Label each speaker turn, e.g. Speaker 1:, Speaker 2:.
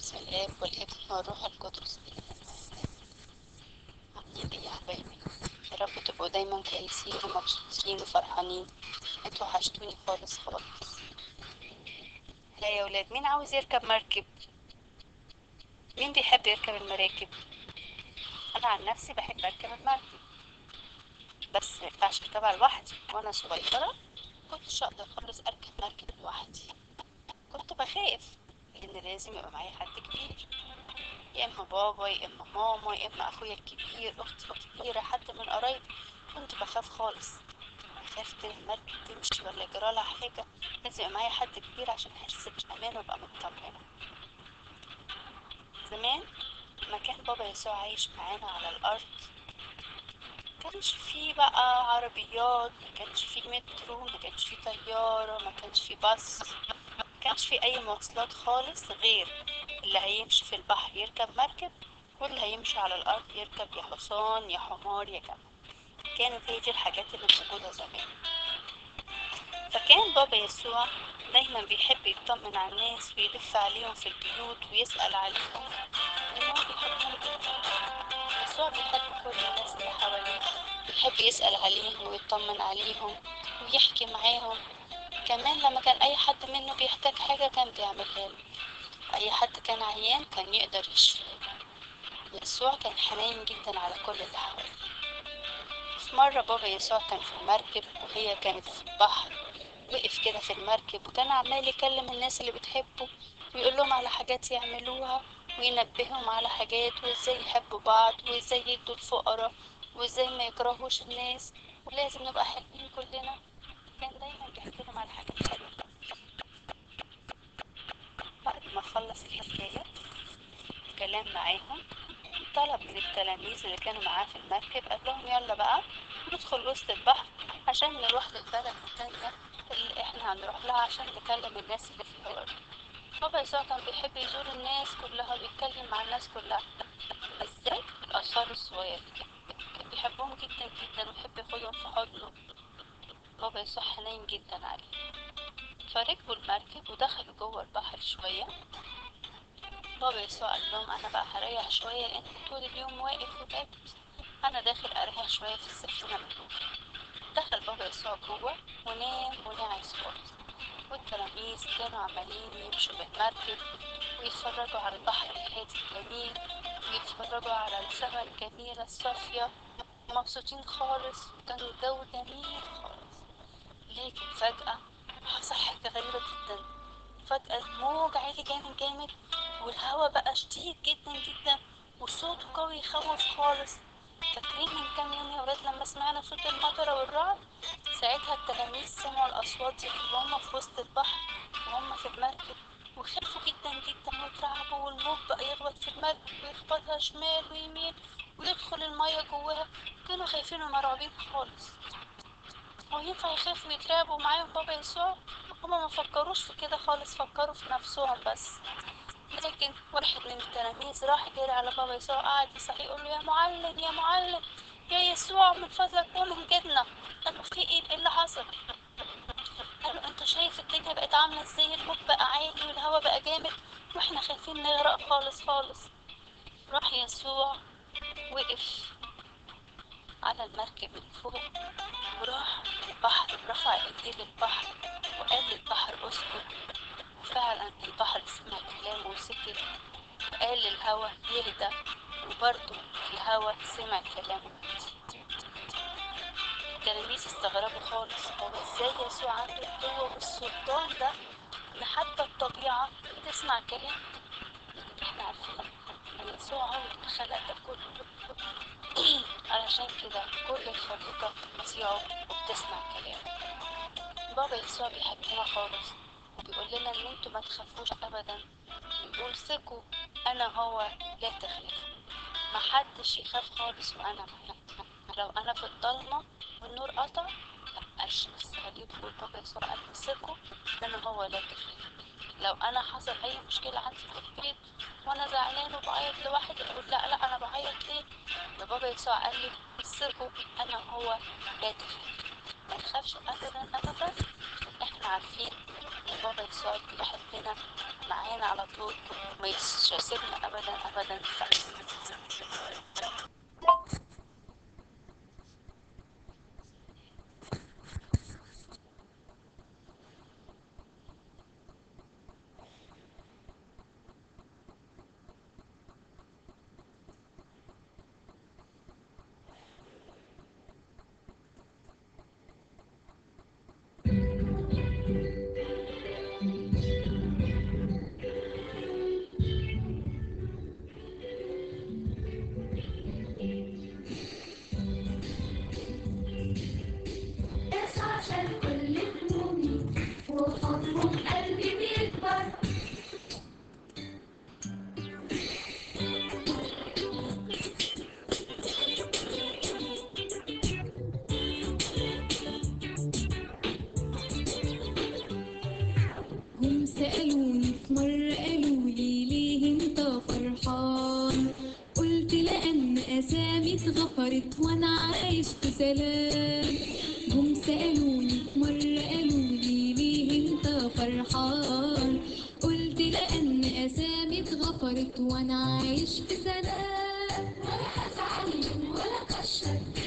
Speaker 1: بسم الآب والابن والروح القدس عاملين ايه يا حبايبي يا رب تبقوا دايما كويسين ومبسوطين وفرحانين انتوا وحشتوني خالص خالص لا يا ولاد مين عاوز يركب مركب مين بيحب يركب المراكب انا عن نفسي بحب اركب المركب بس مينفعش اركبها لوحدي وانا صغيرة كنتش اقدر خالص اركب مركب لوحدي كنت بخاف لان لازم يبقى معايا حد كبير يا اما بابا يا اما ماما يا اما اخويا الكبير اختي الكبيره حد من قرايبي كنت بخاف خالص بخاف كده المركب تمشي ولا يجرالها حاجه لازم يبقى معايا حد كبير عشان احس بامان وابقى مطمنه زمان لما كان بابا يسوع عايش معانا على الارض كانش فيه بقى عربيات ما كانش فيه مترو ما كانش فيه طياره ما كانش فيه باص ما كانش فيه اي مواصلات خالص غير اللي هيمشي في البحر يركب مركب واللي هيمشي على الارض يركب يا حصان يا حمار يا جمل كانت هي دي الحاجات اللي موجوده زمان فكان بابا يسوع دايما بيحب يطمن على الناس ويلف عليهم في البيوت ويسأل عليهم لأن هو بيحبهم جدا يسوع بيحب كل الناس اللي حواليه بيحب يسأل عليهم ويطمن عليهم ويحكي معاهم كمان لما كان أي حد منه بيحتاج حاجة كان بيعملها له أي حد كان عيان كان يقدر يشفيه يسوع كان حنين جدا على كل اللي حواليه في مرة بابا يسوع كان في المركب وهي كانت في البحر وقف كده في المركب وكان عمال يكلم الناس اللي بتحبه ويقول لهم على حاجات يعملوها وينبههم على حاجات وازاي يحبوا بعض وازاي يدوا الفقراء وازاي ما يكرهوش الناس ولازم نبقى حلوين كلنا كان دايما بيحكي لهم على حاجات حلوة بعد ما خلص الحكاية الكلام معاهم طلب من التلاميذ اللي كانوا معاه في المركب قال لهم يلا بقى ندخل وسط البحر عشان نروح للبلد التانية اللي احنا هنروح لها عشان نكلم الناس اللي في الأرض بابا يسوع كان بيحب يزور الناس كلها ويتكلم مع الناس كلها بالذات الأطفال الصغيرة كان بيحبهم جدا جدا ويحب ياخدهم في حضنه بابا يسوع حنين جدا عليه فركبوا المركب ودخلوا جوه البحر شوية بابا يسوع قال لهم أنا بقى هريح شوية لأن طول اليوم واقف وتعبت أنا داخل أريح شوية في السفينة من جوه دخل بابا يسوع جوه ونام ونعس خالص والتلاميذ كانوا عمالين يمشوا بالمركب ويتفرجوا على البحر الهادي الجميل ويتفرجوا على السماء الجميلة الصافية مبسوطين خالص وكان الجو جميل خالص لكن فجأة حصل حاجة غريبة جدا فجأة الموج عالي جامد جامد والهوا بقى شديد جدا جدا وصوته قوي يخوف خالص فاكرين من كام يوم يا ولاد لما سمعنا صوت المطرة والرعد ساعتها التلاميذ سمعوا الأصوات دي وهم في وسط البحر وهم في المركب وخافوا جدا جدا واترعبوا والموج بقى يخبط في المركب ويخبطها شمال ويمين ويدخل المية جواها كانوا خايفين ومرعوبين خالص هو ينفع يخافوا ويترعبوا معاهم بابا يسوع هما ما فكروش في كده خالص فكروا في نفسهم بس لكن واحد من التلاميذ راح جري على بابا يسوع قعد يصحي يقول له يا معلم يا معلم يا يسوع من فضلك قوم انجدنا قال له في ايه ايه اللي حصل قال له انت شايف الدنيا بقت عامله ازاي الموج بقى عالي والهوا بقى جامد واحنا خايفين نغرق خالص خالص راح يسوع وقف على المركب من فوق وراح البحر رفع ايديه للبحر وقال للبحر اسكت وفعلا البحر سمع كلامه وسكت وقال للهوا يهدى وبرضه الهوا سمع كلامه التلاميذ استغربوا خالص هو ازاي يسوع عنده القوة والسلطان ده ان حتى الطبيعة تسمع كلامه احنا عارفين ان يسوع هو اللي خلق ده كله علشان كده كل الخليقة بتطيعه وبتسمع كلامه بابا يسوع بيحبنا خالص وبيقول لنا ان انتوا ما تخافوش ابدا بيقول ثقوا انا هو لا تخافوا محدش يخاف خالص وانا معاه لو انا في الضلمة والنور قطع لا الشمس هيدخل بابا يسوع قال ثقوا انا هو لا تخافوا لو انا حصل اي مشكلة عندي في البيت وانا زعلان وبعيط لوحدي اقول لا لا انا بعيط ليه ده بابا يسوع قال لي ثقوا انا هو لا تخاف ما تخافش ابدا ابدا احنا عارفين ان بابا يسوع بيحبنا معانا على طول مش سيبنا ابدا ابدا
Speaker 2: بس عشان كل همومي وحبه قلبي بيكبر
Speaker 3: هم سألوني في مرة قالوا لي ليه انت فرحان قلت لأن أسامي اتغفرت وأنا عايش في سلام هم سألوني في مرة قالوا لي ليه انت فرحان قلت لأن أسامي اتغفرت وأنا عايش في سلام
Speaker 2: ولا هزعل ولا كشر